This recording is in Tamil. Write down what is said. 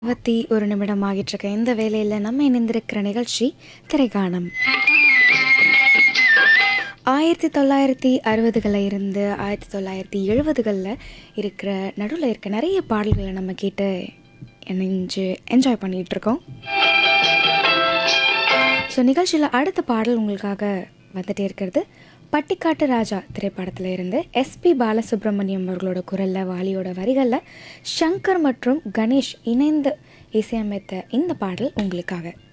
இருபத்தி ஒரு நிமிடம் ஆகிட்டு இருக்க இந்த வேலையில் நம்ம இணைந்திருக்கிற நிகழ்ச்சி திரைக்காணம் ஆயிரத்தி தொள்ளாயிரத்தி அறுபதுகளில் இருந்து ஆயிரத்தி தொள்ளாயிரத்தி எழுபதுகளில் இருக்கிற நடுவில் இருக்க நிறைய பாடல்களை நம்ம கேட்டு இணைஞ்சு என்ஜாய் பண்ணிகிட்டு இருக்கோம் ஸோ நிகழ்ச்சியில் அடுத்த பாடல் உங்களுக்காக வந்துட்டே இருக்கிறது பட்டிக்காட்டு ராஜா திரைப்படத்தில் இருந்து எஸ்பி பாலசுப்ரமணியம் அவர்களோட குரலில் வாலியோட வரிகளில் ஷங்கர் மற்றும் கணேஷ் இணைந்து இசையமைத்த இந்த பாடல் உங்களுக்காக